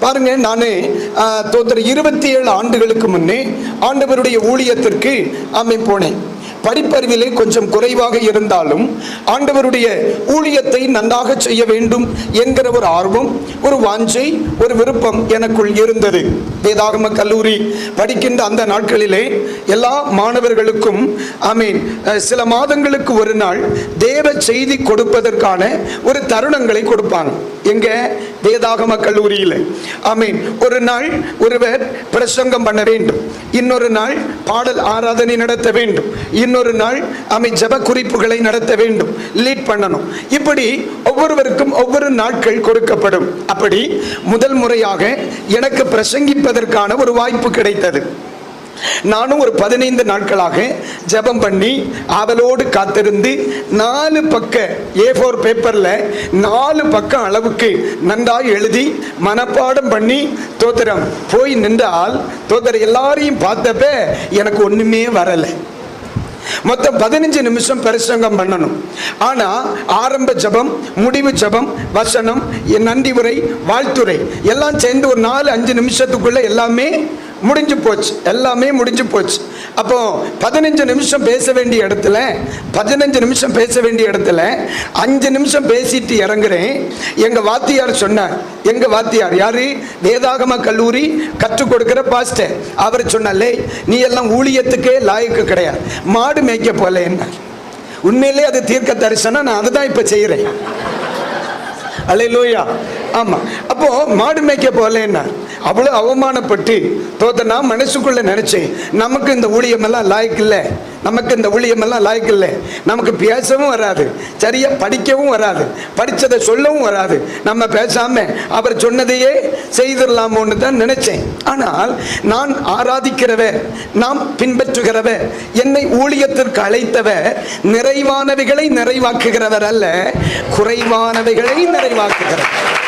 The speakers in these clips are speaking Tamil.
பாருங்க நான் தோத்தர் இருபத்தி ஏழு ஆண்டுகளுக்கு முன்னே ஆண்டவருடைய ஊழியத்திற்கு ஆமை போனேன் படிப்பறிவிலே கொஞ்சம் குறைவாக இருந்தாலும் ஆண்டவருடைய ஊழியத்தை நன்றாக செய்ய வேண்டும் என்கிற ஒரு ஆர்வம் ஒரு வாஞ்சை ஒரு விருப்பம் எனக்குள் இருந்தது வேதாகம கல்லூரி படிக்கின்ற அந்த நாட்களிலே எல்லா மாணவர்களுக்கும் ஆமீன் அஹ், சில மாதங்களுக்கு ஒரு நாள் தேவ செய்தி கொடுப்பதற்கான ஒரு தருணங்களை கொடுப்பாங்க எங்க வேதாகம கல்லூரியில் ஆமீன் ஒரு நாள் ஒருவர் பிரசங்கம் பண்ண வேண்டும் இன்னொரு நாள் பாடல் ஆராதனை நடத்த வேண்டும் இன்னொரு நாள் அமை ஜப குறிப்புகளை நடத்த வேண்டும் லீட் பண்ணணும் இப்படி ஒவ்வொருவருக்கும் ஒவ்வொரு நாட்கள் கொடுக்கப்படும் அப்படி முதல் முறையாக எனக்கு பிரசங்கிப்பதற்கான ஒரு வாய்ப்பு கிடைத்தது நானும் ஒரு பதினைந்து நாட்களாக ஜெபம் பண்ணி ஆவலோடு காத்திருந்து நாலு பக்க ஏ ஃபோர் பேப்பரில் நாலு பக்கம் அளவுக்கு நன்றாய் எழுதி மனப்பாடம் பண்ணி தோத்திரம் போய் நின்றால் தோத்திரம் எல்லாரையும் பார்த்தப்ப எனக்கு ஒன்றுமே வரலை மொத்தம் பதினஞ்சு நிமிஷம் பிரசங்கம் பண்ணணும் ஆனா ஆரம்ப ஜெபம் முடிவு ஜெபம் வசனம் என் நன்றி உரை வாழ்த்துரை எல்லாம் சேர்ந்து ஒரு நாலு அஞ்சு நிமிஷத்துக்குள்ள எல்லாமே முடிஞ்சு போச்சு எல்லாமே முடிஞ்சு போச்சு அப்போ பதினஞ்சு நிமிஷம் பேச வேண்டிய இடத்துல பதினஞ்சு நிமிஷம் பேச வேண்டிய இடத்துல அஞ்சு நிமிஷம் பேசிட்டு இறங்குறேன் எங்க வாத்தியார் சொன்னார் எங்க வாத்தியார் யாரு வேதாகம கல்லூரி கற்றுக் கொடுக்கிற பாஸ்டர் அவர் சொன்னாலே நீ எல்லாம் ஊழியத்துக்கே லாயக்கு கிடையாது மாடு மேய்க்க போல என்ன உண்மையிலே அது தீர்க்க தரிசனம் நான் அதுதான் இப்ப செய்யறேன் அல்லேலூயா ஆமா அப்போ மாடு மேய்க்க போகலன்னா அவ்வளவு அவமானப்பட்டு தோத்த நான் மனசுக்குள்ள நினைச்சேன் நமக்கு இந்த ஊழியம் எல்லாம் லாய்க்கு இல்லை நமக்கு இந்த ஊழியம் எல்லாம் லாய்க்கு இல்லை நமக்கு பேசவும் வராது சரியா படிக்கவும் வராது படிச்சதை சொல்லவும் வராது நம்ம பேசாம அவர் சொன்னதையே செய்திடலாமோன்னு தான் நினைச்சேன் ஆனால் நான் ஆராதிக்கிறவர் நாம் பின்பற்றுகிறவர் என்னை ஊழியத்திற்கு அழைத்தவர் நிறைவானவைகளை நிறைவாக்குகிறவர் அல்ல குறைவானவைகளை நிறைவாக்குகிறவர்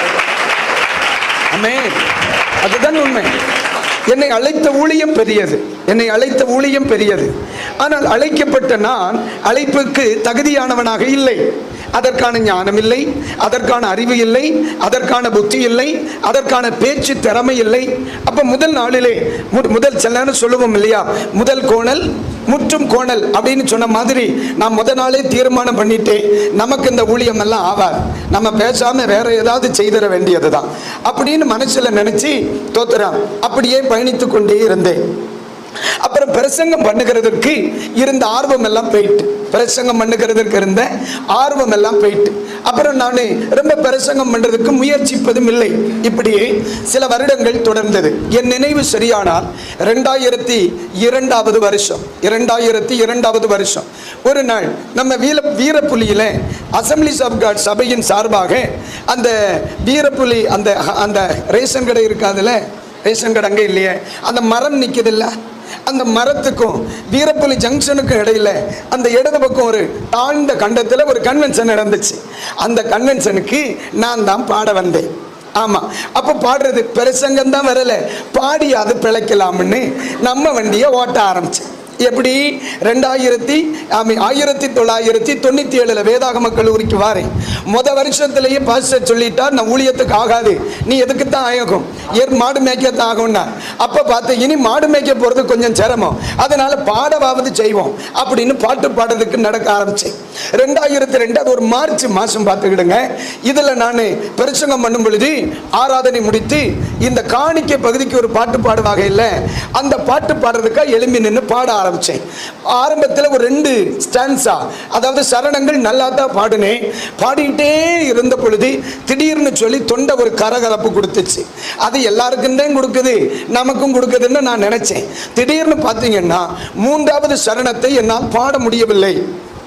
ஆமென் அதுதான் உண்மை என்னை அழைத்த ஊழியம் பெரியது என்னை அழைத்த ஊழியம் பெரியது ஆனால் அழைக்கப்பட்ட நான் அழைப்புக்கு தகுதியானவனாக இல்லை அதற்கான ஞானம் இல்லை அதற்கான அறிவு இல்லை அதற்கான புத்தி இல்லை அதற்கான பேச்சு திறமை இல்லை அப்ப முதல் நாளிலே மு- முதல் செல்லன்னு சொல்லுவோம் இல்லையா முதல் கோணல் முற்றும் கோணல் அப்படின்னு சொன்ன மாதிரி நான் முத நாளே தீர்மானம் பண்ணிட்டேன் நமக்கு இந்த ஊழியம் எல்லாம் ஆவார் நம்ம பேசாம வேற ஏதாவது செய்திட வேண்டியதுதான் அப்படின்னு மனசுல நினைச்சு தோத்துறான் அப்படியே பயணித்து கொண்டே இருந்தேன் அப்புறம் பிரசங்கம் பண்ணுகிறதுக்கு இருந்த ஆர்வம் எல்லாம் போயிட்டு பிரசங்கம் பண்ணுகிறதுக்கு இருந்த ஆர்வம் எல்லாம் போயிட்டு அப்புறம் நான் ரொம்ப பிரசங்கம் பண்றதுக்கு முயற்சிப்பதும் இல்லை இப்படியே சில வருடங்கள் தொடர்ந்தது என் நினைவு சரியானால் ரெண்டாயிரத்தி இரண்டாவது வருஷம் இரண்டாயிரத்தி இரண்டாவது வருஷம் ஒரு நாள் நம்ம வீர வீரப்புலியில அசம்பிளிஸ் ஆஃப் காட் சபையின் சார்பாக அந்த வீரப்புலி அந்த அந்த ரேஷன் கடை இருக்காதுல்ல ரேஷன் கடை அங்கே இல்லையே அந்த மரம் நிற்குதுல்ல அந்த மரத்துக்கும் வீரப்புலி ஜங்ஷனுக்கும் இடையில அந்த இடது பக்கம் ஒரு தாழ்ந்த கண்டத்தில் ஒரு கன்வென்ஷன் நடந்துச்சு அந்த கன்வென்ஷனுக்கு நான் தான் பாட வந்தேன் ஆமா அப்ப பாடுறது பிரசங்கம் தான் வரல பாடி அது பிழைக்கலாம்னு நம்ம வண்டியை ஓட்ட ஆரம்பிச்சேன் எப்படி ரெண்டாயிரத்தி ஆமி ஆயிரத்தி தொள்ளாயிரத்தி தொண்ணூத்தி ஏழுல வேதாகம கல்லூரிக்கு வாரேன் முத வருஷத்திலேயே பாஸ்டர் சொல்லிட்டார் நான் ஊழியத்துக்கு ஆகாது நீ எதுக்கு தான் ஆகும் ஏன் மாடு மேய்க்கத்தான் ஆகும்னா அப்ப பார்த்து இனி மாடு மேய்க்க போறது கொஞ்சம் சிரமம் அதனால பாடவாவது செய்வோம் அப்படின்னு பாட்டு பாடுறதுக்கு நடக்க ஆரம்பிச்சேன் ரெண்டாயிரத்தி ரெண்டு அது ஒரு மார்ச் மாசம் பார்த்துக்கிடுங்க இதுல நான் பிரசங்கம் பண்ணும் பொழுது ஆராதனை முடித்து இந்த காணிக்கை பகுதிக்கு ஒரு பாட்டு பாடுவாங்க இல்லை அந்த பாட்டு பாடுறதுக்காக எழும்பி நின்று பாட ஆரம்பிச்சேன் ஆரம்பத்தில் ஒரு ரெண்டு ஸ்டான்ஸா அதாவது சரணங்கள் நல்லா தான் பாடினேன் பாடிக்கிட்டே இருந்த பொழுது திடீர்னு சொல்லி தொண்டை ஒரு கரகரப்பு கொடுத்துச்சு அது எல்லாருக்கும் தான் கொடுக்குது நமக்கும் கொடுக்குதுன்னு நான் நினைச்சேன் திடீர்னு பார்த்தீங்கன்னா மூன்றாவது சரணத்தை என்னால் பாட முடியவில்லை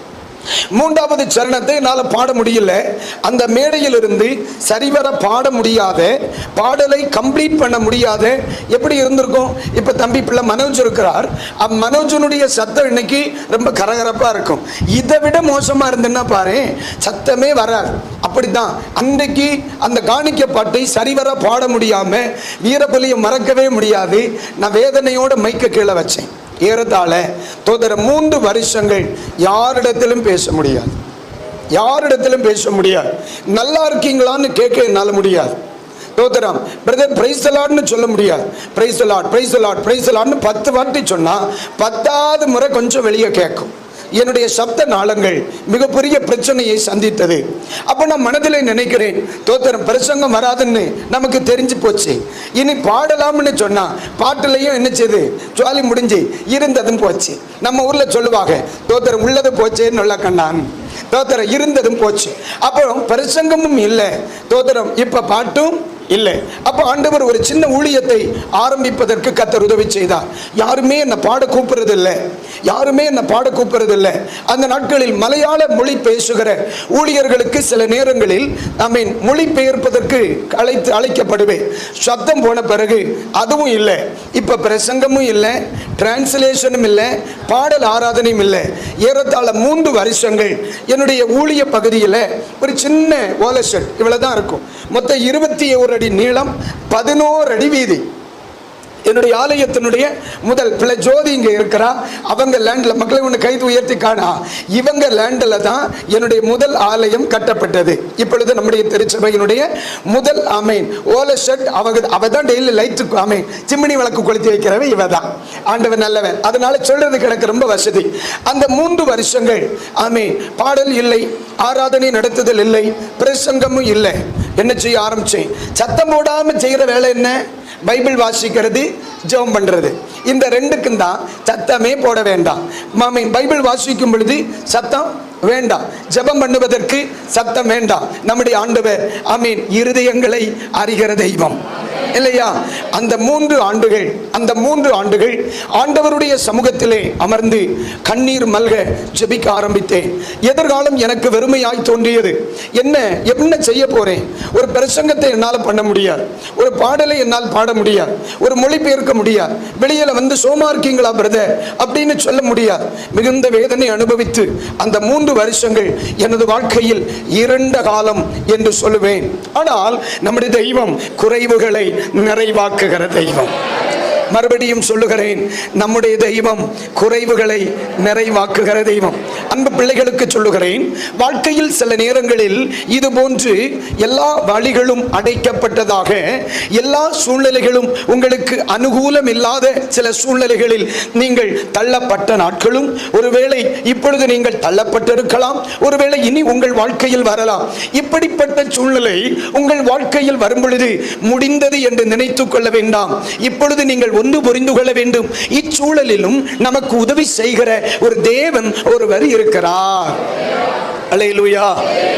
மூன்றாவது சரணத்தை என்னால் பாட முடியல அந்த மேடையில் இருந்து சரிவர பாட முடியாத பாடலை கம்ப்ளீட் பண்ண முடியாத எப்படி இருந்திருக்கும் இப்போ தம்பி பிள்ளை மனோஜ் இருக்கிறார் அப் மனோஜனுடைய சத்தம் இன்னைக்கு ரொம்ப கரகரப்பாக இருக்கும் இதை விட மோசமாக இருந்துன்னா பாரு சத்தமே வராது அப்படித்தான் அன்றைக்கு அந்த காணிக்க பாட்டை சரிவர பாட முடியாம வீரபலியை மறக்கவே முடியாது நான் வேதனையோட மைக்க கீழே வச்சேன் ஏறத்தாழ தோதர மூன்று வருஷங்கள் யாரிடத்திலும் பேச முடியாது யாரிடத்திலும் பேச முடியாது நல்லா இருக்கீங்களான்னு கேட்க என்னால் முடியாது தோத்திரம் பிரதர் பிரைசலாட்னு சொல்ல முடியாது பிரைசலாட் பிரைசலாட் பிரைசலாட்னு பத்து வாட்டி சொன்னா பத்தாவது முறை கொஞ்சம் வெளியே கேட்கும் என்னுடைய சப்த நாளங்கள் மிகப்பெரிய பிரச்சனையை சந்தித்தது அப்போ நான் மனதில் நினைக்கிறேன் தோத்திரம் பிரசங்கம் வராதுன்னு நமக்கு தெரிஞ்சு போச்சு இனி பாடலாம்னு சொன்னா பாட்டுலையும் என்ன செய்யுது ஜுவாலி முடிஞ்சு இருந்ததும் போச்சு நம்ம ஊர்ல சொல்லுவாங்க தோத்திரம் உள்ளது போச்சேன்னு உள்ள கண்ணான் தோத்திரம் இருந்ததும் போச்சு அப்புறம் பிரசங்கமும் இல்லை தோத்திரம் இப்ப பாட்டும் இல்லை அப்போ ஆண்டவர் ஒரு சின்ன ஊழியத்தை ஆரம்பிப்பதற்கு கத்தர் உதவி செய்தார் யாருமே என்னை பாட கூப்பிடுறது இல்லை யாருமே என்னை பாட கூப்பிடுறது இல்லை அந்த நாட்களில் மலையாள மொழி பேசுகிற ஊழியர்களுக்கு சில நேரங்களில் ஐ மீன் மொழி பெயர்ப்பதற்கு அழைத்து அழைக்கப்படுவேன் சத்தம் போன பிறகு அதுவும் இல்லை இப்போ பிரசங்கமும் இல்லை டிரான்ஸ்லேஷனும் இல்லை பாடல் ஆராதனையும் இல்லை ஏறத்தாழ மூன்று வருஷங்கள் என்னுடைய ஊழிய பகுதியில் ஒரு சின்ன ஓலை ஷெட் இவ்வளோ தான் இருக்கும் மொத்தம் இருபத்தி ஒரு அடி நீளம் பதினோரு அடி வீதி என்னுடைய ஆலயத்தினுடைய முதல் பிள்ளை ஜோதி இங்கே இருக்கிறா அவங்க லேண்டில் மக்களை ஒன்று கைது உயர்த்தி காணா இவங்க லேண்டில் தான் என்னுடைய முதல் ஆலயம் கட்டப்பட்டது இப்பொழுது நம்முடைய திருச்சபையினுடைய முதல் அமீன் ஓல ஷெட் அவங்க அவ தான் டெய்லி லைட்டு அமீன் சிம்மினி விளக்கு கொளுத்தி வைக்கிறவன் இவ தான் ஆண்டவன் நல்லவன் அதனால சொல்றது கிடக்கு ரொம்ப வசதி அந்த மூன்று வருஷங்கள் ஆமீன் பாடல் இல்லை ஆராதனை நடத்துதல் இல்லை பிரசங்கமும் இல்லை என்ன செய்ய ஆரம்பிச்சேன் சத்தம் போடாம செய்யற வேலை என்ன பைபிள் வாசிக்கிறது ஜெபம் பண்றது இந்த ரெண்டுக்கும் தான் சத்தமே போட வேண்டாம் மாமி பைபிள் வாசிக்கும் பொழுது சத்தம் வேண்டாம் ஜெபம் பண்ணுவதற்கு சத்தம் வேண்டாம் நம்முடைய ஆண்டவர் ஆமீன் இருதயங்களை அறிகிற தெய்வம் இல்லையா அந்த மூன்று ஆண்டுகள் அந்த மூன்று ஆண்டுகள் ஆண்டவருடைய சமூகத்திலே அமர்ந்து கண்ணீர் மல்க ஜெபிக்க ஆரம்பித்தேன் எதிர்காலம் எனக்கு வெறுமையாய் தோன்றியது என்ன என்ன செய்ய போறேன் ஒரு பிரசங்கத்தை என்னால் பண்ண முடியாது ஒரு பாடலை என்னால் பாட முடியாது ஒரு மொழிபெயர்க்க முடியாது வெளியில வந்து சோமா இருக்கீங்களா பிரதர் அப்படின்னு சொல்ல முடியாது மிகுந்த வேதனை அனுபவித்து அந்த மூன்று வருஷங்கள் எனது வாழ்க்கையில் இருண்ட காலம் என்று சொல்லுவேன் ஆனால் நம்முடைய தெய்வம் குறைவுகளை நிறைவாக்குகிற தெய்வம் மறுபடியும் சொல்லுகிறேன் நம்முடைய தெய்வம் குறைவுகளை நிறைவாக்குகிற தெய்வம் அன்பு பிள்ளைகளுக்கு சொல்லுகிறேன் வாழ்க்கையில் சில நேரங்களில் இது போன்று எல்லா வழிகளும் அடைக்கப்பட்டதாக எல்லா சூழ்நிலைகளும் உங்களுக்கு அனுகூலம் இல்லாத சில சூழ்நிலைகளில் நீங்கள் தள்ளப்பட்ட நாட்களும் ஒருவேளை இப்பொழுது நீங்கள் தள்ளப்பட்டிருக்கலாம் ஒருவேளை இனி உங்கள் வாழ்க்கையில் வரலாம் இப்படிப்பட்ட சூழ்நிலை உங்கள் வாழ்க்கையில் வரும் பொழுது முடிந்தது என்று நினைத்துக் கொள்ள வேண்டாம் இப்பொழுது நீங்கள் ஒன்று புரிந்து கொள்ள வேண்டும் இச்சூழலிலும் நமக்கு உதவி செய்கிற ஒரு தேவன் ஒருவர் இருக்கிறார் அல்லேலூயா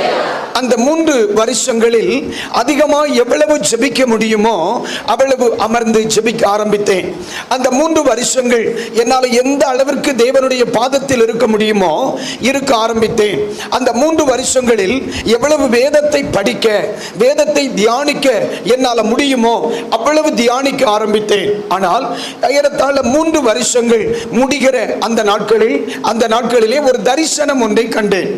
அந்த மூன்று வருஷங்களில் அதிகமாக எவ்வளவு ஜெபிக்க முடியுமோ அவ்வளவு அமர்ந்து ஜெபிக்க ஆரம்பித்தேன் அந்த மூன்று வருஷங்கள் என்னால் எந்த அளவிற்கு தேவனுடைய பாதத்தில் இருக்க முடியுமோ இருக்க ஆரம்பித்தேன் அந்த மூன்று வருஷங்களில் எவ்வளவு வேதத்தை படிக்க வேதத்தை தியானிக்க என்னால் முடியுமோ அவ்வளவு தியானிக்க ஆரம்பித்தேன் ஆனால் ஏறத்தாழ மூன்று வருஷங்கள் முடிகிற அந்த நாட்களில் அந்த நாட்களிலே ஒரு தரிசனம் ஒன்றை கண்டேன்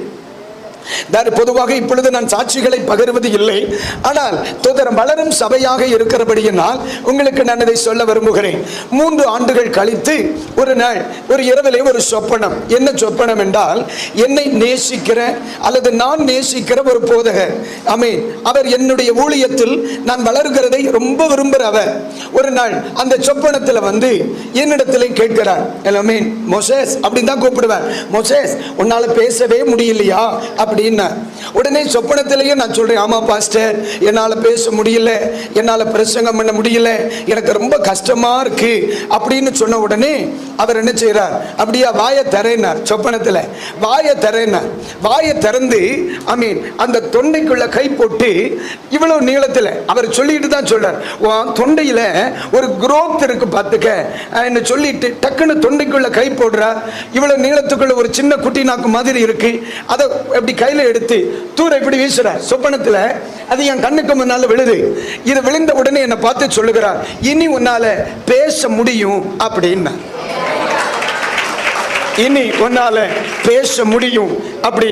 தாரு பொதுவாக இப்பொழுது நான் சாட்சிகளை பகிர்வது இல்லை ஆனால் தோதரம் வளரும் சபையாக இருக்கிறபடியினால் உங்களுக்கு நான் இதை சொல்ல விரும்புகிறேன் மூன்று ஆண்டுகள் கழித்து ஒரு நாள் ஒரு இரவிலே ஒரு சொப்பனம் என்ன சொப்பனம் என்றால் என்னை நேசிக்கிற அல்லது நான் நேசிக்கிற ஒரு போதகர் அமீன் அவர் என்னுடைய ஊழியத்தில் நான் வளர்கிறதை ரொம்ப விரும்புகிறவர் ஒரு நாள் அந்த சொப்பனத்தில் வந்து என்னிடத்தில் கேட்கிறார் மீன் மொசேஸ் அப்படின்னு தான் கூப்பிடுவேன் மொசேஸ் உன்னால பேசவே முடியலையா அப்படின்னா உடனே சொப்பனத்திலேயே நான் சொல்றேன் ஆமா பாஸ்டர் என்னால் பேச முடியல என்னால் பிரசங்கம் பண்ண முடியல எனக்கு ரொம்ப கஷ்டமா இருக்கு அப்படின்னு சொன்ன உடனே அவர் என்ன செய்றார் அப்படியா வாயை திறனார் சொப்பனத்தில் வாயை திறனார் வாயை திறந்து ஐ மீன் அந்த தொண்டைக்குள்ள கை போட்டு இவ்வளவு நீளத்தில் அவர் சொல்லிட்டு தான் சொல்றார் உன் தொண்டையில ஒரு growth இருக்கு பார்த்துக்க என்ன சொல்லிட்டு டக்குன்னு தொண்டைக்குள்ள கை போடுறார் இவ்வளவு நீளத்துக்குள்ள ஒரு சின்ன குட்டி நாக்கு மாதிரி இருக்கு அதை அப்படி கையில எடுத்து தூர இப்படி வீசுறார் சொப்பனத்துல அது என் கண்ணுக்கு முன்னால விழுது இது விழுந்த உடனே என்னை பார்த்து சொல்லுகிறார் இனி உன்னால பேச முடியும் அப்படின்னா இனி உன்னால பேச முடியும் அப்படின்னா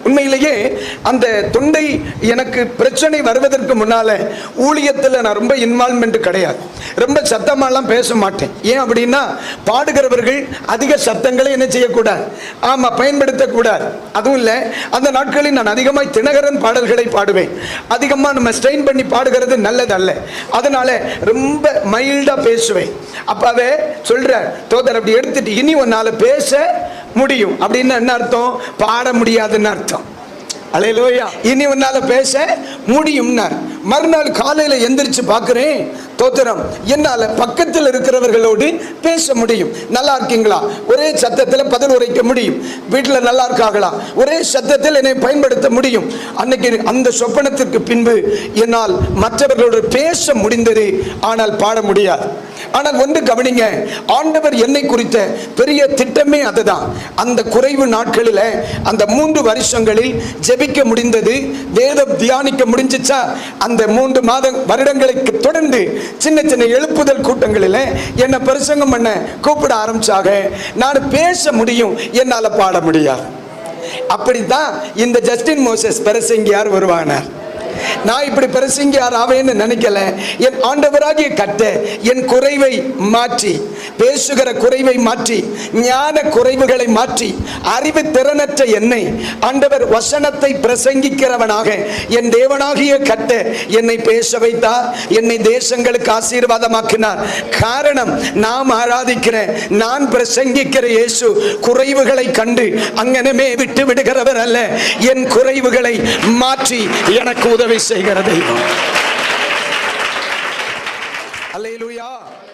உண்மையிலேயே அந்த தொண்டை எனக்கு பிரச்சனை வருவதற்கு முன்னால ஊழியத்தில் நான் ரொம்ப இன்வால்மெண்ட் கிடையாது ரொம்ப சத்தமாலாம் பேச மாட்டேன் ஏன் அப்படின்னா பாடுகிறவர்கள் அதிக சத்தங்களை என்ன செய்யக்கூடாது ஆமா பயன்படுத்தக்கூடாது அதுவும் இல்லை அந்த நாட்களில் நான் அதிகமாக தினகரன் பாடல்களை பாடுவேன் அதிகமாக நம்ம ஸ்ட்ரெயின் பண்ணி பாடுகிறது நல்லதல்ல அதனால ரொம்ப மைல்டா பேசுவேன் அப்பாவே சொல்ற தோதர் அப்படி எடுத்துட்டு இனி உன்னால பேச முடியும் அப்படின்னு என்ன அர்த்தம் பாட முடியாதுன்னு அர்த்தம் அலையிலோயா இனி உன்னால பேச முடியும்னார் மறுநாள் காலையில எந்திரிச்சு பார்க்கிறேன் தோத்திரம் என்னால பக்கத்தில் இருக்கிறவர்களோடு பேச முடியும் நல்லா இருக்கீங்களா ஒரே சத்தத்தில் பதில் உரைக்க முடியும் வீட்டில் நல்லா இருக்காங்களா ஒரே சத்தத்தில் என்னை பயன்படுத்த முடியும் அன்னைக்கு அந்த சொப்பனத்திற்கு பின்பு என்னால் மற்றவர்களோடு பேச முடிந்தது ஆனால் பாட முடியாது ஆனால் ஒன்று கவனிங்க ஆண்டவர் என்னை குறித்த பெரிய திட்டமே அதுதான் அந்த குறைவு நாட்களில் அந்த மூன்று வருஷங்களில் ஜெபிக்க முடிந்தது வேதம் தியானிக்க முடிஞ்சிச்சா அந்த மூன்று மாத வருடங்களுக்கு தொடர்ந்து சின்ன சின்ன எழுப்புதல் கூட்டங்களில் என்னை பிரசங்கம் பண்ண கூப்பிட ஆரம்பிச்சாக நான் பேச முடியும் என்னால் பாட முடியாது அப்படித்தான் இந்த ஜஸ்டின் மோசஸ் பிரசங்கியார் வருவானார் நான் இப்படி பிரசங்கியார் ஆவேன்னு நினைக்கல என் ஆண்டவராகிய கட்ட என் குறைவை மாற்றி பேசுகிற குறைவை மாற்றி ஞான குறைவுகளை மாற்றி அறிவு திறனற்ற என்னை ஆண்டவர் வசனத்தை பிரசங்கிக்கிறவனாக என் தேவனாகிய கட்ட என்னை பேச வைத்தார் என்னை தேசங்களுக்கு ஆசீர்வாதமாக்கினார் காரணம் நாம் ஆராதிக்கிற நான் பிரசங்கிக்கிற இயேசு குறைவுகளை கண்டு அங்கனமே விட்டு விடுகிறவர் அல்ல என் குறைவுகளை மாற்றி எனக்கு உதவி செய்கிற தெய்வம் அல்லேலூயா